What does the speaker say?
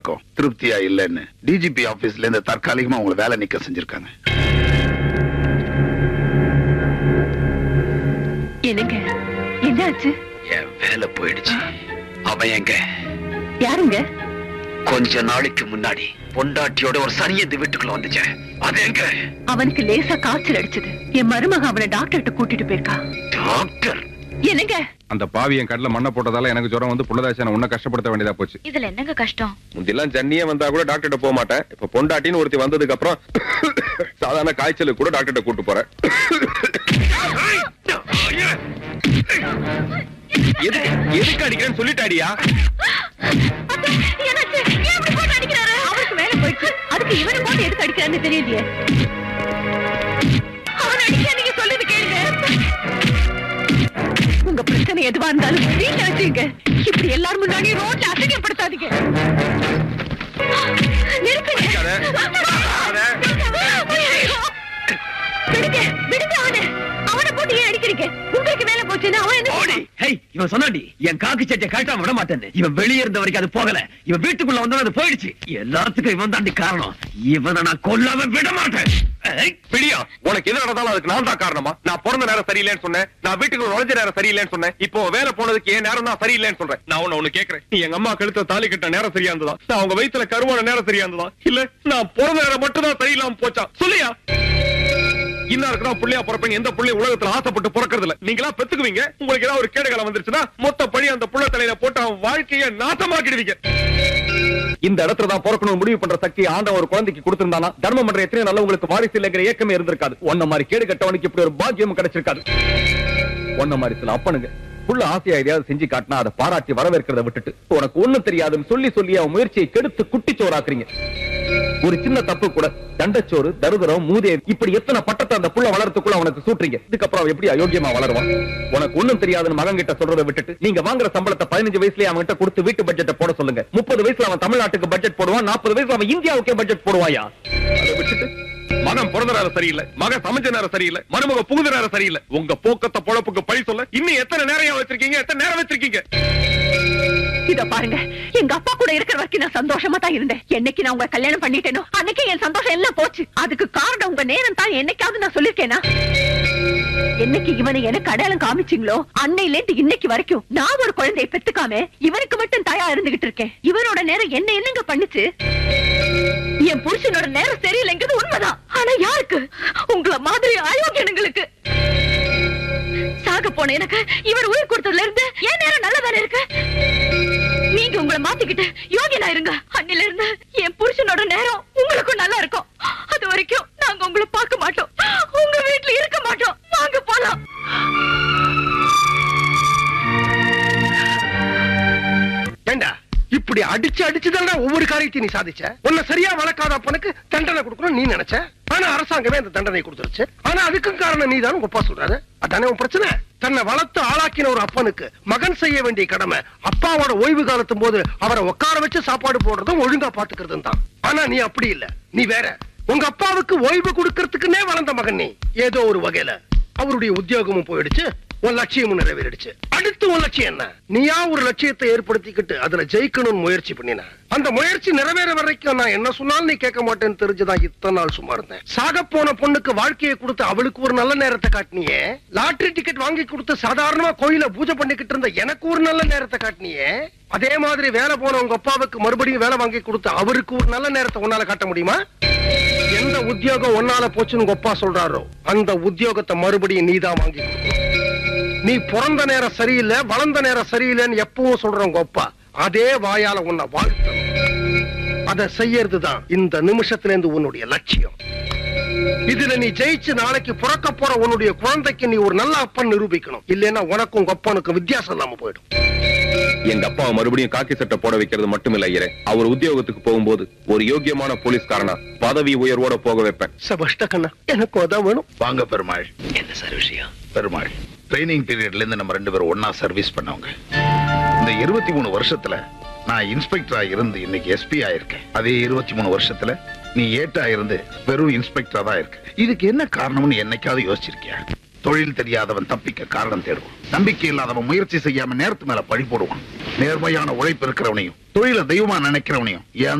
இருக்கும். திருப்தியா இல்லைன்னு டிஜிபி ஆபீஸ்ல இருந்து தற்காலிகமா உங்களை வேலை நிக்க செஞ்சிருக்காங்க என்னங்க என்னாச்சு என் வேலை போயிடுச்சு அவன் எங்க யாருங்க கொஞ்ச நாளைக்கு முன்னாடி பொண்டாட்டியோட ஒரு சனியந்து வீட்டுக்குள்ள வந்துச்சேன் அது எங்க அவனுக்கு லேசா காய்ச்சல் அடிச்சது என் மருமக அவனை டாக்டர்கிட்ட கூட்டிட்டு போயிருக்கா டாக்டர் என்னங்க அந்த பாவி என் கடல மண்ணை போட்டதால எனக்கு ஜுரம் வந்து புள்ளதாசனை உன்ன கஷ்டப்படுத்த வேண்டியதா போச்சு இதுல என்னங்க கஷ்டம் முந்திலாம் ஜன்னியே வந்தா கூட டாக்டர்கிட்ட போக மாட்டேன் இப்ப பொண்டாட்டின்னு ஒருத்தி வந்ததுக்கு அப்புறம் சாதாரண காய்ச்சலுக்கு கூட டாக்டர்கிட்ட கூட்டு போறேன் எதுக்கு எதுக்கு அடிக்கிறேன்னு சொல்லிட்டாடியா என்னாச்சு? ஏன் இப்படி போட்டு அடிக்கிறாரு? அவருக்கு மேல போயிடுச்சு. அதுக்கு இவனை போட்டு எதுக்கு அடிக்கிறாருன்னு தெரியலையே. அவனை அடிக்க நீங்க சொல்லுது கேளுங்க. உங்க பிரச்சனை எதுவா இருந்தாலும் வீட்டுல வச்சுங்க இப்படி எல்லாரும் முன்னாடி ரோட்ல அசிங்கப்படுத்தாதீங்க நிறுத்துங்க. ஐயோ. விடுங்க விடுங்க அவனை அவனை போட்டு ஏன் அடிக்கிறீங்க உங்களுக்கு மேல போச்சுன்னா அவன் என்ன ஓடி செய்வான்? ஹேய் இவன் சொன்னாடி என் காக்கு சட்டை கழட்டாம விட மாட்டேன்னு இவன் வெளியே இருந்த வரைக்கும் அது போகல இவன் வீட்டுக்குள்ள வந்தவன் அது போயிடுச்சு எல்லாத்துக்கும் இவன் தாண்டி காரணம் இவனை நான் கொல்லாம விட மாட்டேன் ஏய், பிடியா உனக்கு எது நடந்தாலும் அதுக்கு நான் தான் காரணமா நான் பிறந்த நேரம் சரியில்லைன்னு சொன்னேன் நான் வீட்டுக்கு நுழைஞ்ச நேரம் சரியில்லைன்னு சொன்னேன் இப்போ வேலை போனதுக்கு ஏன் நேரம் தான் சரியில்லைன்னு சொல்றேன் நான் உன்ன ஒண்ணு கேக்குறேன் நீ எங்க அம்மா கழுத்த தாலி கட்ட நேரம் சரியா இருந்ததா நான் உங்க வயித்துல கருவான நேரம் சரியா இருந்ததா இல்ல நான் பிறந்த நேரம் மட்டும் தான் சரியில்லாம போச்சா சொல்லியா இன்னாருக்கு தான் புள்ளையா பிறப்பீங்க எந்த புள்ளைய உலகத்துல ஆசைப்பட்டு பிறக்கிறது இல்ல நீங்களா பெத்துக்குவீங்க உங்களுக்கு ஏதாவது ஒரு கேடுகாலம் வந்துருச்சுன்னா மொத்த பழி அந்த புள்ள தலையில போட்டு அவன் வாழ்க்கைய நாசமாக்கிடுவீங்க இந்த இடத்துல தான் பிறக்கணும் முடிவு பண்ற சக்தி ஆண்டவன் ஒரு குழந்தைக்கு கொடுத்திருந்தானா தர்மம் பண்ற எத்தனை நல்லவங்களுக்கு வாரிசு இல்லைங்கிற ஏக்கமே இருந்திருக்காது ஒன்ன மாதிரி கேடு கட்டவனுக்கு இப்படி ஒரு பாக்கியமும் கிடைச்சிருக்காது ஒன்ன மாதிரி சில அப்பனுங்க புள்ள ஆசையா எதையாவது செஞ்சு காட்டினா அதை பாராட்டி வரவேற்கிறத விட்டுட்டு உனக்கு ஒண்ணும் தெரியாதுன்னு சொல்லி சொல்லி அவன் முயற்சியை கெடுத்து குட்டிச்சோறாக்குறீங்க ஒரு சின்ன தப்பு கூட தண்டச்சோறு தருதரம் மூதே இப்படி எத்தனை பட்டத்தை அந்த புள்ள வளர்த்துக்குள்ள அவனுக்கு சூட்டுறீங்க இதுக்கப்புறம் அவன் எப்படி அயோக்கியமா வளருவான் உனக்கு ஒண்ணும் தெரியாதுன்னு மகன் கிட்ட சொல்றதை விட்டுட்டு நீங்க வாங்குற சம்பளத்தை பதினஞ்சு வயசுலயே அவன் கிட்ட கொடுத்து வீட்டு பட்ஜெட்டை போட சொல்லுங்க முப்பது வயசுல அவன் தமிழ்நாட்டுக்கு பட்ஜெட் போடுவான் நாற்பது வயசுல அவன் இந்தியாவுக்கே பட்ஜெட் போடுவாயா அதை விட்டுட்டு மகன் பிறந்த நேரம் சரியில்லை மகன் சமைச்ச நேரம் சரியில்லை மருமக புகுந்த நேரம் சரியில்லை உங்க போக்கத்த பொழப்புக்கு பழி சொல்ல இன்னும் எத்தனை நேரம் வச்சிருக்கீங்க எத்தனை நேரம் வச்சிருக்கீங்க இத பாருங்க எங்க அப்பா கூட இருக்கிற வரைக்கும் நான் சந்தோஷமா தான் இருந்தேன் என்னைக்கு நான் உங்க கல்யாணம் பண்ணிட்டேனோ அன்னைக்கு என் சந்தோஷம் எல்லாம் போச்சு அதுக்கு காரணம் உங்க நேரம் தான் என்னைக்காவது நான் சொல்லிருக்கேனா என்னைக்கு இவனை எனக்கு அடையாளம் காமிச்சீங்களோ அன்னையில இருந்து இன்னைக்கு வரைக்கும் நான் ஒரு குழந்தையை பெத்துக்காம இவனுக்கு மட்டும் தாயா இருந்துகிட்டு இருக்கேன் இவனோட நேரம் என்ன என்னங்க பண்ணுச்சு என் புருஷனோட நேரம் சரியில்லைங்கிறது உண்மைதான் ஆனா யாருக்கு உங்கள மாதிரி அயோக்கியனுங்களுக்கு சாக போன எனக்கு இவர் உயிர் கொடுத்ததுல இருந்து என் நேரம் நல்லதானே இருக்கு நீங்க உங்களை மாத்திக்கிட்டு யோகியனா இருங்க அன்னில இருந்து என் புருஷனோட நேரம் உங்களுக்கும் நல்லா இருக்கும் அது வரைக்கும் நாங்க உங்களை பார்க்க மாட்டோம் உங்க வீட்டுல இருக்க மாட்டோம் வாங்க போலாம் ஏண்டா இப்படி அடிச்சு அடிச்சுதான்டா ஒவ்வொரு காரியத்தையும் நீ சாதிச்ச உன்னை சரியா வளர்க்காத அப்பனுக்கு தண்டனை கொடுக்கணும் நீ நினைச்ச ஆனா அரசாங்கமே அந்த தண்டனை கொடுத்துருச்சு ஆனா அதுக்கும் காரணம் நீ தான் உங்க அப்பா சொல்றாரு அதானே உன் பிரச்சனை தன்னை வளர்த்து ஆளாக்கின ஒரு அப்பனுக்கு மகன் செய்ய வேண்டிய கடமை அப்பாவோட ஓய்வு காலத்தும் போது அவரை உட்கார வச்சு சாப்பாடு போடுறதும் ஒழுங்கா பாத்துக்கிறதும் தான் ஆனா நீ அப்படி இல்ல நீ வேற உங்க அப்பாவுக்கு ஓய்வு கொடுக்கறதுக்குன்னே வளர்ந்த மகன் நீ ஏதோ ஒரு வகையில அவருடைய உத்தியோகமும் போயிடுச்சு உன் லட்சியமும் நிறைவேறிடுச்சு அடுத்து உன் லட்சியம் என்ன நீயா ஒரு லட்சியத்தை ஏற்படுத்திக்கிட்டு அதுல ஜெயிக்கணும்னு முயற்சி பண்ணின அந்த முயற்சி நிறைவேற வரைக்கும் நான் என்ன சொன்னாலும் நீ கேட்க மாட்டேன்னு தெரிஞ்சுதான் இத்தனை நாள் சும்மா இருந்தேன் சாக போன பொண்ணுக்கு வாழ்க்கையை கொடுத்து அவளுக்கு ஒரு நல்ல நேரத்தை காட்டினியே லாட்டரி டிக்கெட் வாங்கி கொடுத்து சாதாரணமா கோயில பூஜை பண்ணிக்கிட்டு இருந்த எனக்கு ஒரு நல்ல நேரத்தை காட்டினியே அதே மாதிரி வேலை போன உங்க அப்பாவுக்கு மறுபடியும் வேலை வாங்கி கொடுத்து அவருக்கு ஒரு நல்ல நேரத்தை உன்னால காட்ட முடியுமா எந்த உத்தியோகம் ஒன்னால போச்சுன்னு உங்க அப்பா சொல்றாரோ அந்த உத்தியோகத்தை மறுபடியும் நீதான் வாங்கி கொடுக்கணும் நீ பிறந்த நேரம் சரியில்லை வளர்ந்த நேரம் சரியில்லைன்னு எப்பவும் சொல்ற உங்க அப்பா அதே வாயால உன்னை வாழ்த்தணும் அதை செய்யறதுதான் இந்த நிமிஷத்துல இருந்து உன்னுடைய லட்சியம் இதுல நீ ஜெயிச்சு நாளைக்கு பிறக்க போற உன்னுடைய குழந்தைக்கு நீ ஒரு நல்ல அப்பன் நிரூபிக்கணும் இல்லைன்னா உனக்கும் உங்க அப்பனுக்கும் வித்தியாசம் இல்லாம போயிடும் எங்க அப்பாவை மறுபடியும் காக்கி சட்டை போட வைக்கிறது மட்டும் இல்ல ஐயரே அவர் உத்தியோகத்துக்கு போகும்போது ஒரு யோக்கியமான போலீஸ்காரனா பதவி உயர்வோட போக வைப்பேன் சபஷ்ட கண்ணா எனக்கும் அதான் வேணும் வாங்க பெருமாள் என்ன சார் விஷயம் பெருமாள் ட்ரைனிங் பீரியட்ல இருந்து நம்ம ரெண்டு பேரும் ஒன்னா சர்வீஸ் பண்ணவங்க இந்த இருபத்தி மூணு வருஷத்துல நான் இன்ஸ்பெக்டரா இருந்து இன்னைக்கு எஸ்பி ஆயிருக்கேன் அதே இருபத்தி மூணு வருஷத்துல நீ ஏட்டா இருந்து வெறும் இன்ஸ்பெக்டரா தான் இருக்க இதுக்கு என்ன காரணம்னு என்னைக்காவது யோசிச்சிருக்கியா தொழில் தெரியாதவன் தப்பிக்க காரணம் தேடுவான் நம்பிக்கை இல்லாதவன் முயற்சி செய்யாம நேரத்து மேல பழி போடுவான் நேர்மையான உழைப்பு இருக்கிறவனையும் தொழில தெய்வமா நினைக்கிறவனையும்